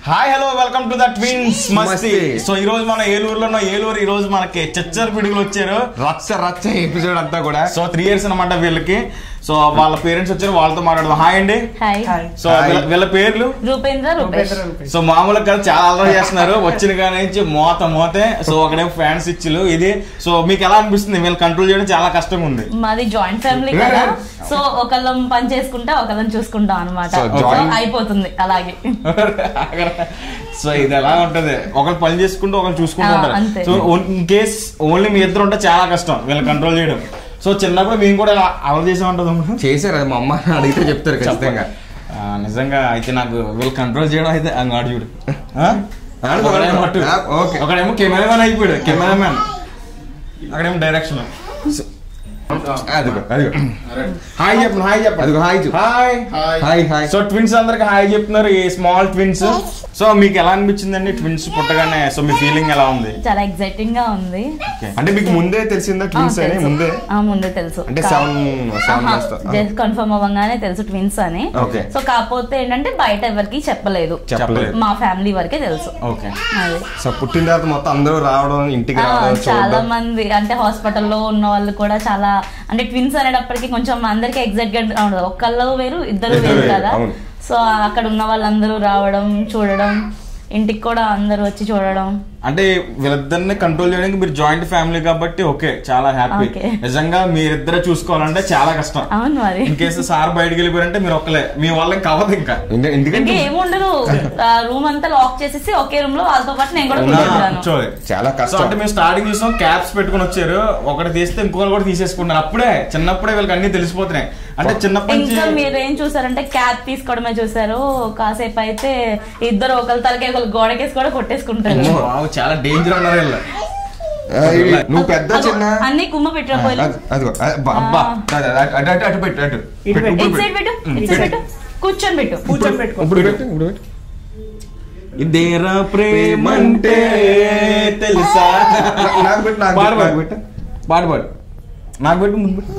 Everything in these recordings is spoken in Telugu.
Hi hello welcome to the twins Masti Masti. So ఈ రోజు మన ఏలూరులో ఉన్న ఏలూరు ఈ రోజు మనకి చచ్చర్ పిడుగులు వచ్చారు రచ్చ రచ్చ ఎపిసోడ్ అంతా కూడా సో త్రీ ఇయర్స్ అనమాట వీళ్ళకి సో వాళ్ళ పేరెంట్స్ వచ్చారు వాళ్ళతో మాట్లాడదాం హాయ్ అండి హాయ్ సో వీళ్ళ- వీళ్ళ పేర్లు రూపేంద్ర రూపేష్ సో మామూలుగా కాదు చాలా అలవాటు చేస్తున్నారు వచ్చిన కాడి నుంచి మోత మోతే సో ఒకడేమో ఫ్యాన్స్ ఇచ్చిలు ఇది సో మీకు ఎలా అనిపిస్తుంది వీళ్ళు కంట్రోల్ చేయడం చాలా కష్టంగా ఉంది మాది జాయింట్ ఫ్యామిలీ కదా సో ఒకళ్ళం పని చేసుకుంటా ఒకళ్ళం చూసుకుంటాం అనమాట So, joint- అయిపోతుంది అలాగే సో ఇది ఎలా ఉంటది ఒకరు పని చేసుకుంటూ ఒకరు చూసుకుంటూ ఆ, ఉంటారు అంతే. సో ఇన్ కేస్ ఓన్లీ మీ ఇద్దరు ఉంటే చాలా కష్టం వీళ్ళు కంట్రోల్ చేయడం సో చిన్నప్పుడు మేము కూడా అలవాటు చేసే ఉంటుంది చేశారు అది మా అమ్మ అడిగితే చెప్తారు ఖచ్చితంగా ఆ, నిజంగా అయితే నాకు వీళ్ళు కంట్రోల్ చేయడం అయితే అంగాడు చూడు ఆ? ఆడు ఒకడేమో అటు. ఆ, ఓకే. ఒకడేమో కెమెరామెన్ అయిపోయాడు కెమెరామెన్ అక్కడేమో డైరెక్షన్ అదిగో అదిగో హాయ్ చెప్పండి హాయ్ చెప్పండి అదిగో హాయ్ చెప్పు. Hi hi hi so twins అందరికి హాయ్ చెప్తున్నారు ఈ స్మాల్ ట్విన్స్ సో మీకు ఎలా అనిపించిందండి ట్విన్స్ పుట్టగానే సో మీ ఫీలింగ్ ఎలా ఉంది చాలా ఎక్సైటింగ్ గా ఉంది Okay. అంటే మీకు ముందే తెలిసిందా ఆ, ట్విన్స్ అని తెలుసు. ముందే ఆ, ముందే తెలుసు అంటే seven seven months just confirm అవ్వగానే తెలుసు ట్విన్స్ అని ఓకే. సో కాకపోతే ఏంటంటే బయట ఎవరికి చెప్పలేదు చెప్పలేదు మా ఫ్యామిలీ వరకే తెలుసు ఓకే అది సో పుట్టిన తర్వాత మొత్తం అందరూ రావడం ఇంటికి ఆ, రావడం చాలా చూడడం మంది అంటే హాస్పిటల్లో ఉన్న వాళ్ళు కూడా చాలా అంటే ట్విన్స్ అనేటప్పటికి కొంచెం అందరికి ఎగ్జాక్ట్ గా ఉండదు ఒక్కళ్ళు వేరు ఇద్దరు ఇద్దరు వేరు వేరు, కదా అవును. సో అక్కడ ఉన్న వాళ్ళందరూ రావడం చూడడం ఇంటికి కూడా అందరూ వచ్చి చూడడం అంటే వీళ్ళిద్దరిని కంట్రోల్ చేయడానికి మీరు జాయింట్ ఫ్యామిలీ కాబట్టి ఓకే చాలా హ్యాపీ Okay. నిజంగా మీరిద్దరే చూసుకోవాలంటే చాలా కష్టం అవును మరి ఇన్ కేసు సార్ బయటికి వెళ్ళిపోయారంటే మీరు ఒక్కలే మీ వాళ్ళకి కావదు ఇంకా ఎందు- ఎందుకంటే ఇంకా ఏముండదు రూమ్ అంతా లాక్ చేసేసి ఒకే రూమ్ లో వాళ్ళతో పాటు నేను కూడా కూర్చుంటాను చూడండి. చాలా సో కష్టం అంటే మేము స్టార్టింగ్ చూసాం క్యాప్స్ పెట్టుకుని వచ్చారు ఒకటి తీస్తే ఇంకొకరు కూడా తీసేసుకున్నారు అప్పుడే చిన్నప్పుడే వీళ్ళకి అన్ని తెలిసిపోతున్నాయి అంటే చిన్నప్పటి నుంచి ఇంకా మీరు ఏం చూసారంటే క్యాప్ తీసుకోవడమే చూసారు కాసేపు అయితే ఇద్దరు ఒకరి తలకే ఒకరు గోడకేసి కూడా కొట్టేసుకుంటారు వావ్, చాలా డేంజర్ ఉన్నారు వీళ్ళు ఆ, ఇవి నువ్వు పెద్ద అగో, చిన్న అన్ని కుమ్మ పెట్టిన పోయి అది- అదిగో ఆ, బా- అబ్బా అటు అటు అటు అటు పెట్టు అటు పెట్టు, ఇప్పుడు ఇటు సైడ్ పెట్టు ఇటు సైడ్ పెట్టు కూర్చొని పెట్టు కూర్చొని పెట్టుకో ఇప్పుడు పెట్టు ఇప్పుడు పెట్టు ఇదేరా ప్రేమంటే తెలుసా నాకు పెట్టు నాకు పాడు పెట్టు, నాకు పాడు పెట్టు పాడు పాడు నాకు పెట్టు ముందు పెట్టు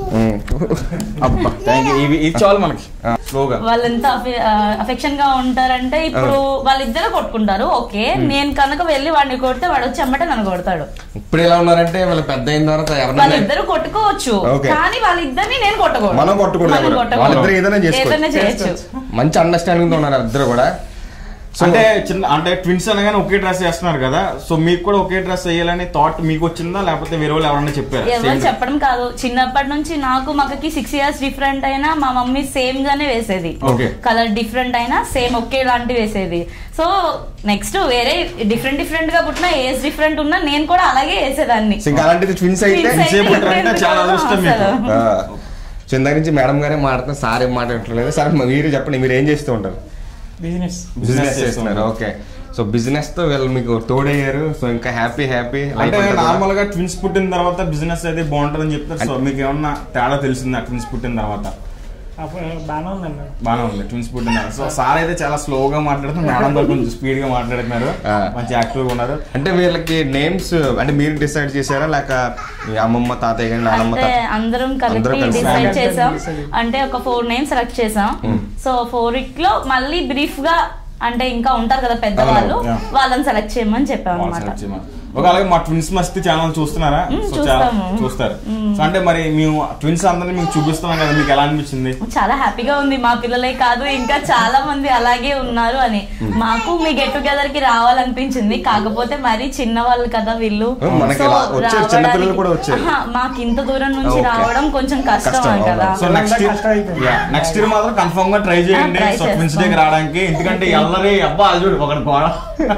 అబ్బా థ్యాంక్ యూ ఇవి ఇది చాలు మనకి ఆ. స్లోగా వాళ్ళు ఎంత అఫెక్షన్ గా ఉంటారంటే ఇప్పుడు వాళ్ళిద్దరు కొట్టుకుంటారు ఓకే నేను కనుక వెళ్ళి వాడిని కొడితే వాడు వచ్చి అమ్మటే నన్ను కొడతాడు ఇప్పుడు ఎలా ఉన్నారంటే వాళ్ళు పెద్ద అయిన తర్వాత ఎవరైనా వాళ్ళిద్దరు కొట్టుకోవచ్చు Okay. కానీ వాళ్ళిద్దరిని నేను కొట్టకూడదు మనం కొట్టకూడదు మనం ఎవరు. కొట్టకూడదు. వాళ్ళిద్దరు ఏదైనా చేసుకోవచ్చు. ఏదైనా చేయొచ్చు మంచి అండర్స్టాండింగ్ తో ఉన్నారు ఇద్దరు కూడా సో అంటే చిన్న అంటే ట్విన్స్ అనగానే ఒకే డ్రెస్ వేస్తున్నారు కదా సో మీకు కూడా ఒకే డ్రెస్ వేయాలని థాట్ మీకు వచ్చిందా లేకపోతే వేరే వాళ్ళు ఎవరైనా చెప్పారా ఎవరు Same చెప్పడం కాదు చిన్నప్పటి నుంచి నాకు మక్కకి సిక్స్ ఇయర్స్ డిఫరెంట్ అయినా మా మమ్మీ సేమ్ గానే వేసేది Okay. కలర్ డిఫరెంట్ అయినా సేమ్ ఒకే లాంటి వేసేది సో నెక్స్ట్ వేరే డిఫరెంట్ డిఫరెంట్ గా పుట్టిన ఏజ్ డిఫరెంట్ ఉన్నా నేను కూడా అలాగే వేసేదాన్ని ఇంకా అలాంటిది ట్విన్స్ అయితే Twins అయితే సేపు ఉంటారంటే different చాలా కదా అదృష్టం మీకు. అసలు. ఆ, సో ఇందాక నుంచి మేడం గారే మాట్లాడుతున్నారు సార్ ఏం మాట్లాడట్లేదు సార్ మీరు చెప్పండి మీరు ఏం చేస్తూ ఉంటారు బిజినెస్ బిజినెస్ చేస్తున్నారు ఓకే సో బిజినెస్ తో వీళ్ళు మీకు తోడయ్యారు సో ఇంకా హ్యాపీ హ్యాపీ అంటే నార్మల్ గా ట్విన్స్ పుట్టిన తర్వాత బిజినెస్ అయితే బాగుంటుందని చెప్తారు సో మీకు ఏమన్నా తేడా తెలిసిందా ట్విన్స్ పుట్టిన తర్వాత అప్పుడు బాగానే ఉందన్న బాగానే ఉంది ట్విన్స్ పుట్టిన తర్వాత సో సార్ అయితే చాలా స్లోగా మాట్లాడుతున్నారు మేడం గారు కొంచెం స్పీడ్ గా మాట్లాడుతున్నారు ఆ. మంచి యాక్టివ్ గా ఉన్నారు అంటే వీళ్ళకి నేమ్స్ అంటే మీరు డిసైడ్ చేశారా లేక మీ అమ్మమ్మ తాతయ్య కానీ నానమ్మ అంటే తాత అందరం అందరూ కలిపి కలిసి డిసైడ్ family చేసాం decide. అంటే ఒక ఫోర్ నేమ్స్ సెలెక్ట్ చేసాం సో ఫోర్ ఇట్లో మళ్ళీ బ్రీఫ్ గా అంటే ఇంకా ఉంటారు కదా పెద్దవాళ్ళు అవును, yeah. వాళ్ళని సెలెక్ట్ చేయమని చెప్పాం వాళ్ళు అనమాట select చేయమని. ఒక అలాగే మా ట్విన్స్ మస్తి ఛానల్ చూస్తున్నారా మ్మ్, సో చాలా చూస్తాము. చూస్తారు సో అంటే మరి మేము ట్విన్స్ అందరినీ మీకు చూపిస్తున్నాం కదా మీకు ఎలా అనిపించింది చాలా హ్యాపీగా ఉంది మా పిల్లలే కాదు ఇంకా చాలా మంది అలాగే ఉన్నారు అని మాకు మీ గెట్ టుగెదర్ కి రావాలనిపించింది కాకపోతే మరి చిన్న వాళ్ళు కదా వీళ్ళు ఆ, మనకి So, ఇలా వచ్చారు, చిన్న పిల్లలు రావడానికి- కూడా వచ్చారు. ఆహా, మాకు ఇంత దూరం నుంచి Okay. రావడం కొంచెం కష్టం కష్టం, కదా సో నెక్స్ట్ ఇయర్ కష్టం అయిపోయింది. నెక్స్ట్ ఇయర్ మాత్రం కన్ఫర్మ్ గా ట్రై చేయండి try సో ట్విన్స్ చేస్తాం. డేకి రావడానికి ఎందుకంటే ఎల్లరి అబ్బా అది చూడు ఒకటి గోడ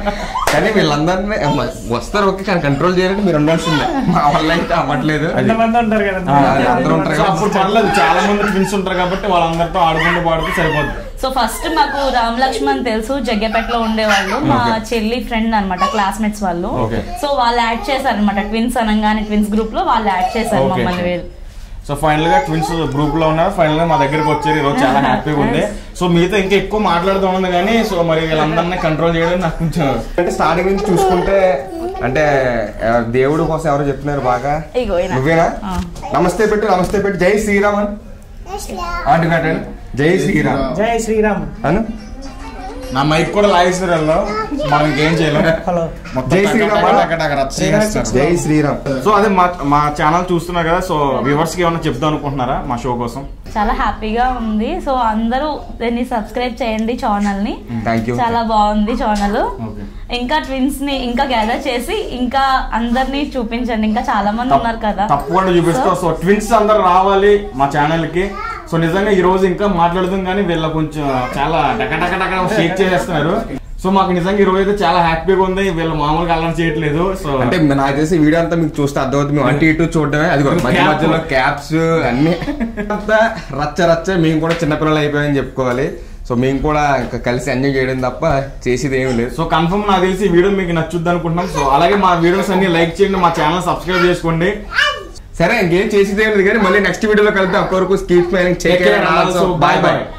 కానీ వీళ్ళందరినీ అమ్మ, వస్తారు ఓకే కానీ కంట్రోల్ చేయాలంటే మీరు ఉండాల్సిందే మా వల్ల అయితే అవ్వట్లేదు ఎంతమంది ఉంటారు కదా ఆ, అది అందరూ ఉంటారు సో అప్పుడు పర్లేదు చాలా మంది ట్విన్స్ ఉంటారు కాబట్టి వాళ్ళందరితో ఆడుకుంటూ పాడుతూ సరిపోద్ది సో ఫస్ట్ మాకు రామ్ లక్ష్మణ్ తెలుసు జగ్గపేటలో ఉండేవాళ్ళు మా Okay. చెల్లి ఫ్రెండ్ అన్నమాట క్లాస్మేట్స్ వాళ్ళు Okay. సో వాళ్ళు యాడ్ చేశారు అనమాట ట్విన్స్ అనగానే ట్విన్స్ గ్రూప్ లో వాళ్ళు యాడ్ చేశారు Okay. మమ్మల్ని వీళ్ళు సో ఫైనల్ గా ట్విన్స్ గ్రూప్ లో ఉన్నారు ఫైనల్ గా మా దగ్గరికి వచ్చారు ఈ రోజు చాలా హ్యాపీగా ఉంది సో మీతో ఇంకా ఎక్కువ మాట్లాడుతూ ఉంది కానీ సో మరి వీళ్ళందరినీ కంట్రోల్ చేయడం నాకు కొంచెం అంటే స్టార్టింగ్ నుంచి చూసుకుంటే అంటే ఆ, దేవుడు కోసం ఎవరు చెప్తున్నారు బాగా ఇగో ఈయన. నువ్వేనా ఆ. నమస్తే పెట్టు నమస్తే పెట్టు జై శ్రీరామ్ అని ఆంటీ కట్టండి జై శ్రీరామ్ జై శ్రీరామ్ అను నా మైక్ కూడా లాగేస్తారు వాళ్ళు మనం ఇంకేం చేయలేం హలో మొత్తం జై టక శ్రీరామ్ టక అన్న. టక టక రచ్చ చేస్తారు. జై శ్రీరామ్ సో అదే మా మా ఛానల్ చూస్తున్నారు కదా సో వ్యూవర్స్ కి ఏమైనా చెప్దాం అనుకుంటున్నారా మా షో కోసం చాలా హ్యాపీగా ఉంది సో అందరూ దీన్ని సబ్స్క్రైబ్ చేయండి ఛానల్ ని థ్యాంక్ యూ చాలా బాగుంది ఛానల్ ఓకే ఇంకా ట్విన్స్ ని ఇంకా గ్యాదర్ చేసి ఇంకా అందరినీ చూపించండి ఇంకా చాలా మంది ఉన్నారు కదా తప్పకుండా చూపిస్తాం సో ట్విన్స్ అందరు రావాలి మా ఛానల్ కి సో నిజంగా ఈ రోజు ఇంకా మాట్లాడుతాం కానీ వీళ్ళ కొంచెం చాలా టక టక టక షేక్ చేసేస్తున్నారు సో మాకు నిజంగా ఈ రోజు అయితే చాలా హ్యాపీగా ఉంది వీళ్ళు మామూలుగా అల్లరి చేయట్లేదు సో అంటే నాకు తెలిసి వీడియో అంతా మీకు చూస్తే అర్థమవుతుంది మేము అటు ఇటు చూడటమే అది కూడా మధ్య Cap. మధ్యలో క్యాప్స్ అన్ని అంతా రచ్చ రచ్చ మేము కూడా చిన్నపిల్లలు అయిపోయామని చెప్పుకోవాలి సో మేము కూడా ఇంకా కలిసి ఎంజాయ్ చేయడం తప్ప చేసేది ఏమి లేదు సో కన్ఫర్మ్ నాకు తెలిసి ఈ వీడియో మీకు నచ్చుద్ది అనుకుంటున్నాం సో అలాగే మా వీడియోస్ అన్ని లైక్ చేయండి మా ఛానల్ సబ్స్క్రైబ్ చేసుకోండి సరే ఇంకేం చేసేది ఏం లేదు కానీ మళ్ళీ నెక్స్ట్ వీడియోలో కలుద్దాం అప్పటి వరకు keep smiling Take care and also bye bye.